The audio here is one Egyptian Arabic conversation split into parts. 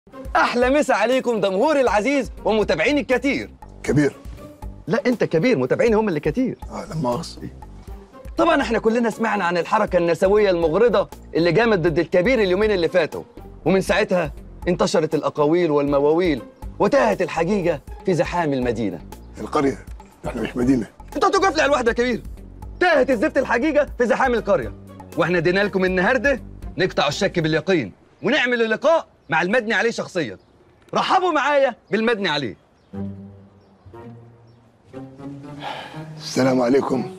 احلى مسا عليكم جمهوري العزيز ومتابعيني الكثير كبير لا انت كبير متابعيني هم اللي كتير اه لما اغص طبعا احنا كلنا سمعنا عن الحركه النسويه المغرضه اللي قامت ضد الكبير اليومين اللي فاتوا ومن ساعتها انتشرت الاقاويل والمواويل وتاهت الحقيقه في زحام المدينه القريه احنا مش مدينه انت هتقف لي على الواحده يا كبير تاهت الزفت الحقيقه في زحام القريه واحنا ادينا لكم النهارده نقطع الشك باليقين ونعمل لقاء مع المدني عليه شخصيا رحبوا معايا بالمدني عليه السلام عليكم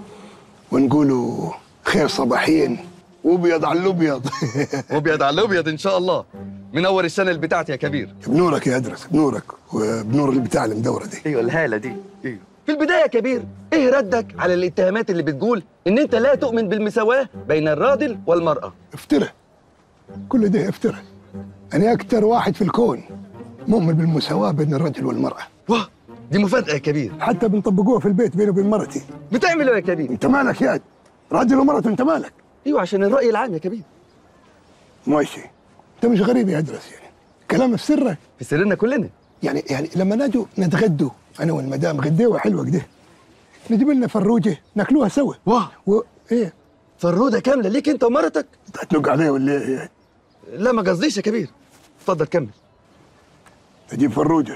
ونقولوا خير صباحين وابيض على الابيض وابيض على الابيض ان شاء الله منور السنه اللي بتاعتي يا كبير بنورك يا ادرس بنورك وبنور اللي بتاع المدوره دي ايوه الهاله دي ايوه في البدايه يا كبير ايه ردك على الاتهامات اللي بتقول ان انت لا تؤمن بالمساواه بين الراجل والمراه افترى كل ده افترى انا اكثر واحد في الكون مؤمن بالمساواه بين الرجل والمراه واه دي مفاجاه يا كبير حتى بنطبقوها في البيت بيني وبين مرتي بتعمل ايه يا كبير انت مالك يا راجل ومرته انت مالك ايوه عشان الراي العام يا كبير ماشي انت مش غريب يا ادرس يعني كلام في سرك في سرنا كلنا يعني يعني لما نجوا نتغدوا انا والمدام غديوه حلوه كده نجيب لنا فروجه ناكلوها سوا واه و ايه فروده كامله ليك انت ومرتك انت هتنق عليها ولا ايه لا ما قصديش يا كبير اتفضل كمل اجيب فروجه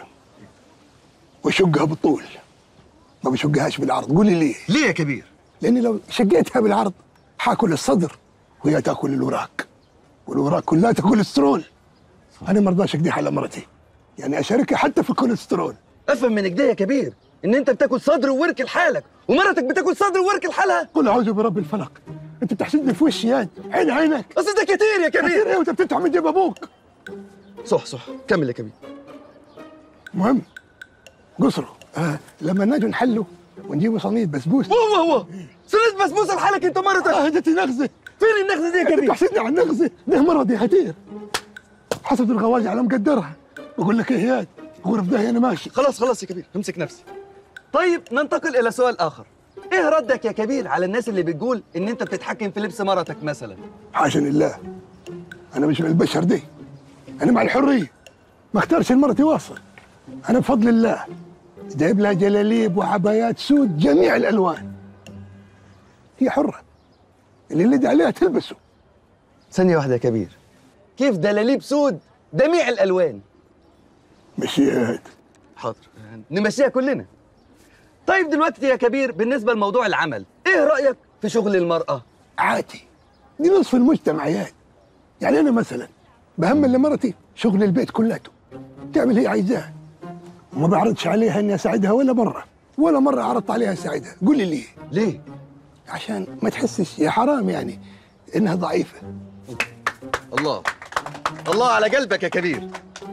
واشقها بالطول ما بشقهاش بالعرض قولي ليه ليه يا كبير لاني لو شقيتها بالعرض حاكل الصدر وهي تاكل الوراك والوراك كلها كوليسترول انا ما ارضاش اقديها على مرتي يعني اشاركها حتى في الكوليسترول افهم من كده يا كبير ان انت بتاكل صدر وورك لحالك ومرتك بتاكل صدر وورك لحالها قل اعوذ برب الفلق انت بتحسدني في وشي يا عين عينك اصل ده كتير يا كثير كبير ايه وانت بتفتح من جيب ابوك صح صح كمل يا كبير المهم قصروا آه لما نجوا نحلوا ونجيبوا صينيه بسبوس واه واه واه صينيه بسبوسه لحالك انت ومرتك اه جتي نغزه فين النغزه دي يا انت كبير بتحسدني على النغزه ده مرضي هتير حسب الغواجي على مقدرها بقول لك ايه يا غرف ده انا ماشي خلاص خلاص يا كبير امسك نفسي طيب ننتقل الى سؤال اخر ايه ردك يا كبير على الناس اللي بتقول ان انت بتتحكم في لبس مرتك مثلا حاشا لله انا مش من البشر دي انا مع الحريه ما اختارش المرة واصل انا بفضل الله جايب لها جلاليب وعبايات سود جميع الالوان هي حره اللي يلد عليها تلبسه ثانيه واحده يا كبير كيف دلاليب سود جميع الالوان مشيت حاضر نمشيها كلنا طيب دلوقتي يا كبير بالنسبه لموضوع العمل ايه رايك في شغل المراه عادي دي نصف المجتمع يا يعني انا مثلا بهمل لمرتي شغل البيت كلته تعمل هي عايزاه وما بعرضش عليها اني اساعدها ولا مره ولا مره عرضت عليها اساعدها قول لي ليه ليه عشان ما تحسش يا حرام يعني انها ضعيفه الله الله على قلبك يا كبير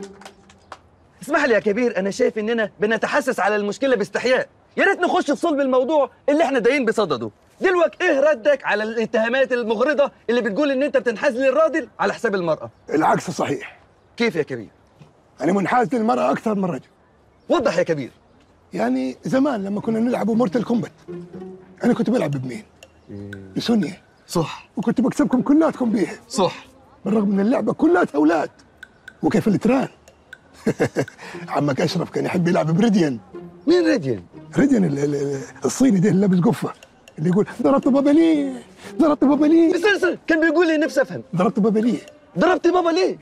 اسمح لي يا كبير انا شايف اننا بنتحسس على المشكله باستحياء يا ريت نخش في صلب الموضوع اللي احنا دايين بصدده دلوقتي ايه ردك على الاتهامات المغرضه اللي بتقول ان انت بتنحاز للراجل على حساب المراه العكس صحيح كيف يا كبير انا منحاز للمراه اكثر من الرجل وضح يا كبير يعني زمان لما كنا نلعب مورتال كومبات انا كنت بلعب بمين؟ بسونيا صح وكنت بكسبكم كلاتكم بيها صح بالرغم من اللعبه كلها اولاد وكيف التران عمك اشرف كان يحب يلعب بريديان مين راديان ريديان ال- ال- ال- الصيني ده اللي لابس قفه اللي يقول ضربت بابا ليه ضربت بابا ليه استنى استنى كان بيقول لي نفسي افهم ضربت بابا ليه ضربت بابا ليه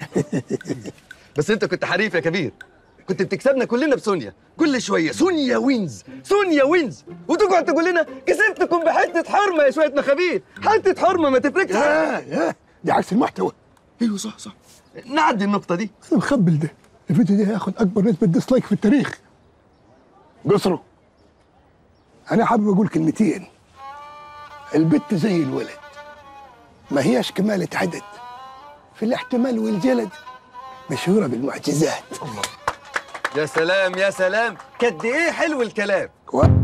بس انت كنت حريف يا كبير كنت بتكسبنا كلنا بسونيا كل شويه سونيا وينز سونيا وينز وتقعد تقول لنا كسبتكم بحته حرمه يا شويه مخابيل حته حرمه ما تفرقش يا يا دي عكس المحتوى ايوه صح صح نعدي النقطه دي انا مخبل ده الفيديو ده هياخد اكبر نسبه ديسلايك في التاريخ قصروا انا حابب اقول كلمتين البت زي الولد ما هياش كمالة عدد في الاحتمال والجلد مشهورة بالمعجزات يا سلام يا سلام قد ايه حلو الكلام كويس